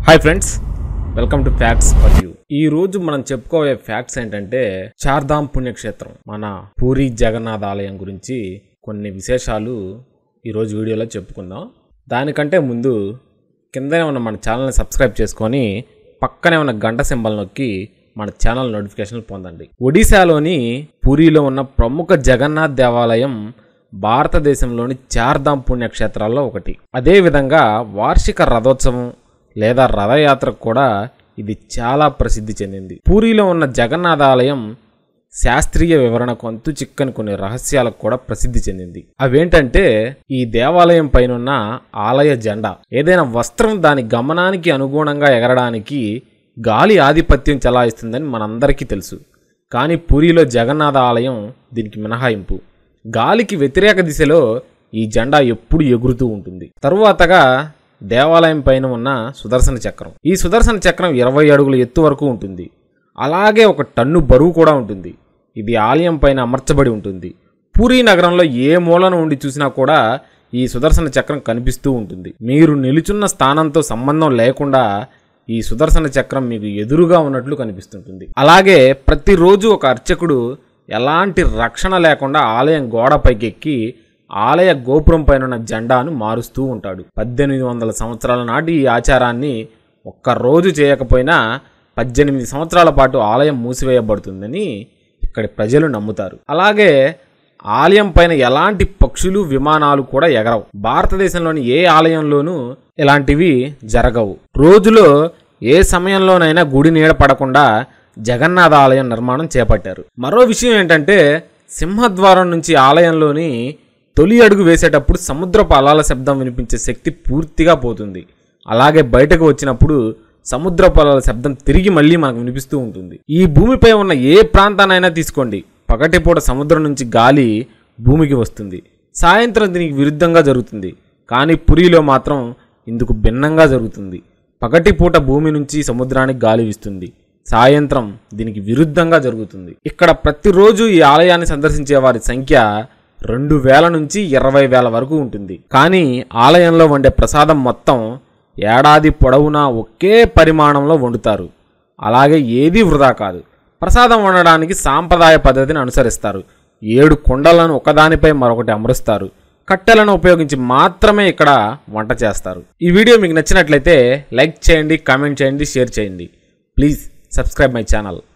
hi friends welcome to facts for you ఈ రోజు మనం చెప్పుకోబోయే ఫ్యాక్ట్స్ ఏంటంటే చార్ధామ్ పుణ్యక్షేత్రం మన పూరి జగన్నాథ్ ఆలయం గురించి కొన్ని విశేషాలు ఈ రోజు వీడియోలో చెప్పుకుందాం దానికంటే ముందు కిందనే ఉన్న మన ఛానల్ని సబ్స్క్రైబ్ చేసుకొని పక్కనే ఉన్న గంట సింబల్ నొక్కి మన ఛానల్ నోటిఫికేషన్లు పొందండి ఒడిశాలోని పూరిలో ఉన్న ప్రముఖ జగన్నాథ్ దేవాలయం భారతదేశంలోని చార్ధామ్ పుణ్యక్షేత్రాల్లో ఒకటి అదేవిధంగా వార్షిక రథోత్సవం లేదా రథయాత్రకు కూడా ఇది చాలా ప్రసిద్ధి చెందింది పూరిలో ఉన్న జగన్నాథ ఆలయం శాస్త్రీయ వివరణకు అంతు చిక్కని కొన్ని రహస్యాలకు కూడా ప్రసిద్ధి చెందింది అవేంటంటే ఈ దేవాలయం పైనున్న ఆలయ జెండా ఏదైనా వస్త్రం దాని గమనానికి అనుగుణంగా ఎగరడానికి గాలి ఆధిపత్యం చెలాయిస్తుందని మనందరికీ తెలుసు కానీ పూరిలో జగన్నాథ ఆలయం దీనికి మినహాయింపు గాలికి వ్యతిరేక దిశలో ఈ జెండా ఎప్పుడు ఎగురుతూ ఉంటుంది తరువాతగా దేవాలయం పైన ఉన్న సుదర్శన చక్రం ఈ సుదర్శన చక్రం ఇరవై అడుగుల ఎత్తు వరకు ఉంటుంది అలాగే ఒక టన్ను బరువు కూడా ఉంటుంది ఇది ఆలయం పైన అమర్చబడి ఉంటుంది పూరీ నగరంలో ఏ మూలను ఉండి చూసినా కూడా ఈ సుదర్శన చక్రం కనిపిస్తూ ఉంటుంది మీరు నిలుచున్న స్థానంతో సంబంధం లేకుండా ఈ సుదర్శన చక్రం మీకు ఎదురుగా ఉన్నట్లు కనిపిస్తుంటుంది అలాగే ప్రతిరోజు ఒక అర్చకుడు ఎలాంటి రక్షణ లేకుండా ఆలయం గోడపైకి ఎక్కి ఆలయ గోపురం పైన ఉన్న జెండాను మారుస్తూ ఉంటాడు పద్దెనిమిది వందల సంవత్సరాల నాటి ఈ ఆచారాన్ని ఒక్క రోజు చేయకపోయినా పద్దెనిమిది సంవత్సరాల పాటు ఆలయం మూసివేయబడుతుందని ఇక్కడి ప్రజలు నమ్ముతారు అలాగే ఆలయం పైన ఎలాంటి పక్షులు విమానాలు కూడా ఎగరవు భారతదేశంలోని ఏ ఆలయంలోనూ ఇలాంటివి జరగవు రోజులో ఏ సమయంలోనైనా గుడి నీడ పడకుండా జగన్నాథ ఆలయం నిర్మాణం చేపట్టారు మరో విషయం ఏంటంటే సింహద్వారం నుంచి ఆలయంలోని తొలి అడుగు వేసేటప్పుడు సముద్రపు అలాల శబ్దం వినిపించే శక్తి పూర్తిగా పోతుంది అలాగే బయటకు వచ్చినప్పుడు సముద్రపు అలల శబ్దం తిరిగి మళ్ళీ మనకు వినిపిస్తూ ఉంటుంది ఈ భూమిపై ఉన్న ఏ ప్రాంతాన్నైనా తీసుకోండి పగటిపూట సముద్రం నుంచి గాలి భూమికి వస్తుంది సాయంత్రం దీనికి విరుద్ధంగా జరుగుతుంది కానీ పురిలో మాత్రం ఇందుకు భిన్నంగా జరుగుతుంది పగటిపూట భూమి నుంచి సముద్రానికి గాలి వీస్తుంది సాయంత్రం దీనికి విరుద్ధంగా జరుగుతుంది ఇక్కడ ప్రతిరోజు ఈ ఆలయాన్ని సందర్శించే వారి సంఖ్య రెండు వేల నుంచి ఇరవై వేల వరకు ఉంటుంది కానీ ఆలయంలో వండే ప్రసాదం మొత్తం ఏడాది పొడవునా ఒకే పరిమాణంలో వండుతారు అలాగే ఏదీ వృధా కాదు ప్రసాదం వండడానికి సాంప్రదాయ పద్ధతిని అనుసరిస్తారు ఏడు కుండలను ఒకదానిపై మరొకటి అమరుస్తారు కట్టెలను ఉపయోగించి మాత్రమే ఇక్కడ వంట చేస్తారు ఈ వీడియో మీకు నచ్చినట్లయితే లైక్ చేయండి కామెంట్ చేయండి షేర్ చేయండి ప్లీజ్ సబ్స్క్రైబ్ మై ఛానల్